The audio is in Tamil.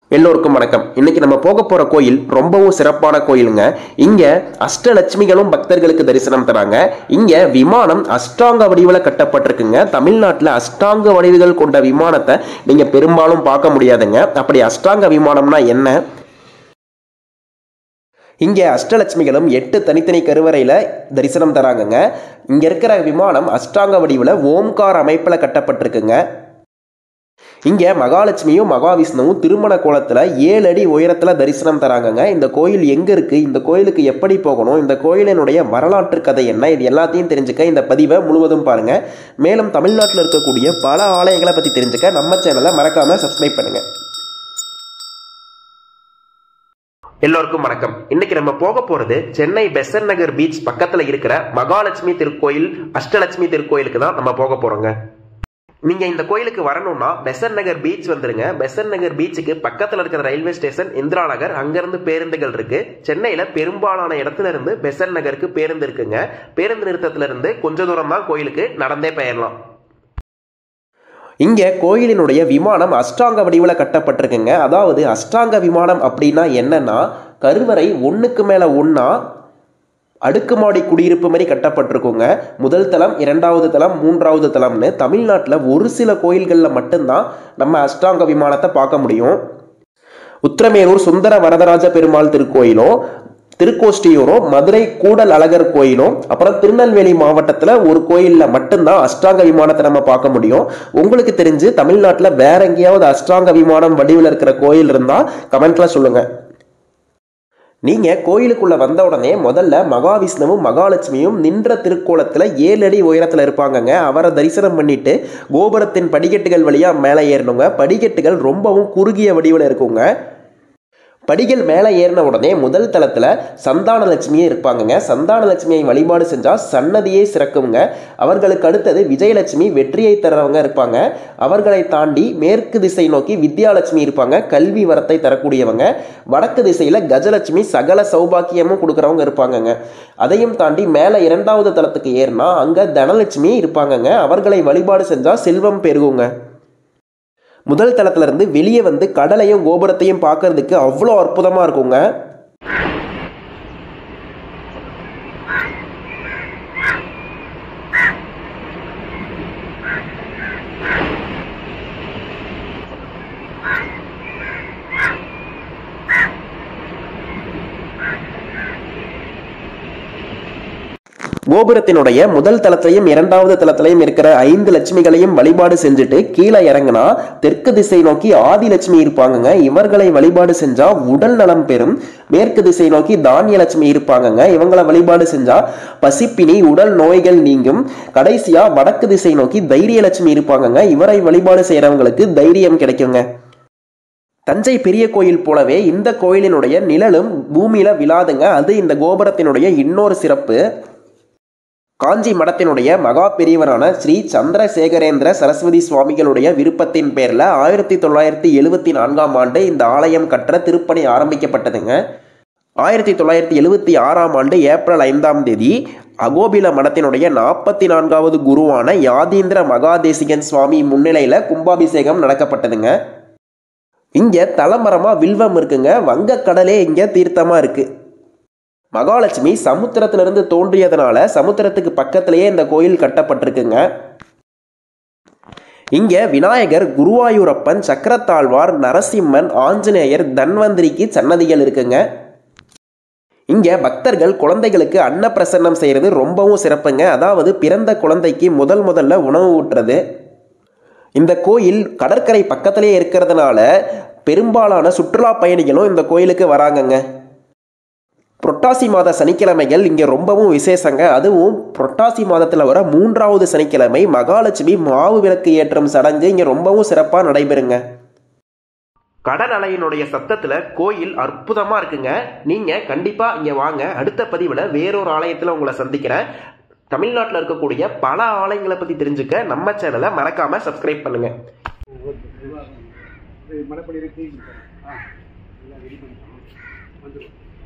எல்லோருக்கும் வணக்கம் இன்னைக்கு நம்ம போக போற கோயில் ரொம்பவும் சிறப்பான கோயிலுங்க இங்க அஷ்டலட்சுமிகளும் பக்தர்களுக்கு தரிசனம் தராங்க இங்க விமானம் அஷ்டாங்க வடிவில் கட்டப்பட்டிருக்குங்க தமிழ்நாட்டில் அஷ்டாங்க வடிவுகள் கொண்ட விமானத்தை நீங்க பெரும்பாலும் பார்க்க முடியாதுங்க அப்படி அஷ்டாங்க விமானம்னா என்ன இங்கே அஷ்டலட்சுமிகளும் எட்டு தனித்தனி கருவறையில் தரிசனம் தராங்கங்க இங்கே இருக்கிற விமானம் அஷ்டாங்க வடிவில் ஓம்கார் அமைப்பில் கட்டப்பட்டிருக்குங்க இங்கே மகாலட்சுமியும் மகாவிஷ்ணுவும் திருமண கோலத்தில் ஏழு அடி உயரத்தில் தரிசனம் தராங்கங்க இந்த கோயில் எங்கே இருக்குது இந்த கோயிலுக்கு எப்படி போகணும் இந்த கோயிலினுடைய வரலாற்று கதை என்ன இது எல்லாத்தையும் தெரிஞ்சுக்க இந்த பதிவை முழுவதும் பாருங்க மேலும் தமிழ்நாட்டில் இருக்கக்கூடிய பல ஆலயங்களை பற்றி தெரிஞ்சுக்க நம்ம சேனலை மறக்காமல் சப்ஸ்கிரைப் பண்ணுங்கள் எல்லோருக்கும் வணக்கம் இன்னைக்கு நம்ம போக போறது சென்னை பெசன் நகர் பீச் பக்கத்துல இருக்கிற மகாலட்சுமி திருக்கோயில் அஷ்டலட்சுமி திருக்கோயிலுக்கு தான் நம்ம போக போறோங்க நீங்க இந்த கோயிலுக்கு வரணும்னா பெசன் நகர் பீச் வந்துருங்க பெசன் நகர் பீச்சுக்கு பக்கத்துல இருக்கிற ரயில்வே ஸ்டேஷன் இந்திரா நகர் அங்கிருந்து பேருந்துகள் இருக்கு சென்னையில பெரும்பாலான இடத்துல இருந்து பெசன் நகருக்கு பேருந்து இருக்குங்க பேருந்து நிறுத்தத்துல இருந்து கொஞ்ச தூரம் தான் கோயிலுக்கு நடந்தே பெயரலாம் இங்கே கோயிலினுடைய விமானம் அஷ்டாங்க வடிவில் கட்டப்பட்டிருக்குங்க அதாவது அஷ்டாங்க விமானம் அப்படின்னா என்னன்னா கருவறை ஒன்றுக்கு மேலே ஒன்றா அடுக்குமாடி குடியிருப்பு மாதிரி கட்டப்பட்டிருக்குங்க முதல் தளம் இரண்டாவது தளம் மூன்றாவது தளம்னு தமிழ்நாட்டில் ஒரு சில கோயில்களில் மட்டும்தான் நம்ம அஷ்டாங்க விமானத்தை பார்க்க முடியும் உத்திரமேரூர் சுந்தர வரதராஜ பெருமாள் திருக்கோயிலும் திருக்கோஷ்டியூரும் மதுரை கூடல் அழகர் கோயிலும் அப்புறம் திருநெல்வேலி மாவட்டத்தில் ஒரு கோயிலில் மட்டும்தான் அஷ்டாங்க விமானத்தை நம்ம பார்க்க முடியும் உங்களுக்கு தெரிஞ்சு தமிழ்நாட்டில் வேற எங்கேயாவது அஷ்டாங்க விமானம் வடிவில் இருக்கிற கோயில் இருந்தால் கமெண்ட்ல சொல்லுங்க நீங்க கோயிலுக்குள்ள வந்த உடனே முதல்ல மகாவிஷ்ணுவும் மகாலட்சுமியும் நின்ற திருக்கோலத்துல ஏழு அடி உயரத்துல இருப்பாங்கங்க அவரை தரிசனம் பண்ணிட்டு கோபுரத்தின் படிக்கட்டுகள் வழியா மேலே ஏறணுங்க படிக்கட்டுகள் ரொம்பவும் குறுகிய வடிவில் இருக்குங்க படிகள் மேலே ஏறின உடனே முதல் தளத்தில் சந்தான லட்சுமியே இருப்பாங்கங்க சந்தான லட்சுமியை வழிபாடு செஞ்சால் சன்னதியே சிறக்குங்க அவர்களுக்கு அடுத்தது விஜயலட்சுமி வெற்றியை தர்றவங்க இருப்பாங்க அவர்களை தாண்டி மேற்கு திசை நோக்கி வித்யாலட்சுமி இருப்பாங்க கல்வி வரத்தை தரக்கூடியவங்க வடக்கு திசையில் கஜலட்சுமி சகல சௌபாக்கியமும் கொடுக்குறவங்க இருப்பாங்கங்க அதையும் தாண்டி மேலே இரண்டாவது தளத்துக்கு ஏறினா அங்கே தனலட்சுமி இருப்பாங்கங்க அவர்களை வழிபாடு செஞ்சால் செல்வம் பெருகுங்க முதல் தளத்துல இருந்து வெளியே வந்து கடலையும் கோபுரத்தையும் பார்க்கறதுக்கு அவ்வளோ அற்புதமா இருக்குங்க கோபுரத்தினுடைய முதல் தளத்திலையும் இரண்டாவது தளத்திலையும் இருக்கிற ஐந்து லட்சுமிகளையும் வழிபாடு செஞ்சுட்டு கீழே இறங்கினா தெற்கு திசை நோக்கி ஆதி லட்சுமி இருப்பாங்கங்க இவர்களை வழிபாடு செஞ்சா உடல் நலம் பெறும் மேற்கு திசை நோக்கி தானிய லட்சுமி இருப்பாங்கங்க இவங்களை வழிபாடு செஞ்சா பசிப்பினி உடல் நோய்கள் நீங்கும் கடைசியா வடக்கு திசை நோக்கி தைரிய லட்சுமி இருப்பாங்கங்க இவரை வழிபாடு செய்யறவங்களுக்கு தைரியம் கிடைக்குங்க தஞ்சை பெரிய கோயில் போலவே இந்த கோயிலினுடைய நிழலும் பூமியில விழாதுங்க அது இந்த கோபுரத்தினுடைய இன்னொரு சிறப்பு காஞ்சி மடத்தினுடைய மகா பெரியவரான ஸ்ரீ சந்திரசேகரேந்திர சரஸ்வதி சுவாமிகளுடைய விருப்பத்தின் பேரில் ஆயிரத்தி தொள்ளாயிரத்தி எழுவத்தி நான்காம் ஆண்டு இந்த ஆலயம் கற்ற திருப்பணி ஆரம்பிக்கப்பட்டதுங்க ஆயிரத்தி தொள்ளாயிரத்தி எழுவத்தி ஆறாம் ஆண்டு ஏப்ரல் ஐந்தாம் தேதி அகோபில மடத்தினுடைய நாற்பத்தி நான்காவது குருவான யாதீந்திர மகாதேசிகன் சுவாமி முன்னிலையில் கும்பாபிஷேகம் நடக்கப்பட்டதுங்க இங்கே தலைமரமாக வில்வம் இருக்குங்க வங்கக்கடலே இங்கே தீர்த்தமாக இருக்குது மகாலட்சுமி சமுத்திரத்திலிருந்து தோன்றியதுனால சமுத்திரத்துக்கு பக்கத்திலேயே இந்த கோயில் கட்டப்பட்டிருக்குங்க இங்க விநாயகர் குருவாயூரப்பன் சக்கரத்தாழ்வார் நரசிம்மன் ஆஞ்சநேயர் தன்வந்திரிக்கு சன்னதிகள் இருக்குங்க இங்க பக்தர்கள் குழந்தைகளுக்கு அன்னப்பிரசன்னம் செய்யறது ரொம்பவும் சிறப்புங்க அதாவது பிறந்த குழந்தைக்கு முதல் முதல்ல உணவு ஊட்டுறது இந்த கோயில் கடற்கரை பக்கத்திலே இருக்கிறதுனால பெரும்பாலான சுற்றுலா பயணிகளும் இந்த கோயிலுக்கு வராங்கங்க புரட்டாசி மாத சனிக்கிழமைகள் இங்கே ரொம்பவும் விசேஷங்க அதுவும் புரட்டாசி மாதத்தில் வர மூன்றாவது சனிக்கிழமை மகாலட்சுமி மாவு விளக்கு ஏற்றும் சடங்கு இங்கே ரொம்பவும் சிறப்பாக நடைபெறுங்க கடல் அலையினுடைய சத்தத்தில் கோயில் அற்புதமாக இருக்குங்க நீங்கள் கண்டிப்பாக இங்கே வாங்க அடுத்த பதிவில் வேறொரு ஆலயத்தில் உங்களை சந்திக்கிறேன் தமிழ்நாட்டில் இருக்கக்கூடிய பல ஆலயங்களை பற்றி தெரிஞ்சுக்க நம்ம சேனலை மறக்காமல் சப்ஸ்கிரைப் பண்ணுங்கள் மடப்படி இருக்கு ஆ எல்லாம் ரெடி பண்ணிட்டோம் வந்துடும்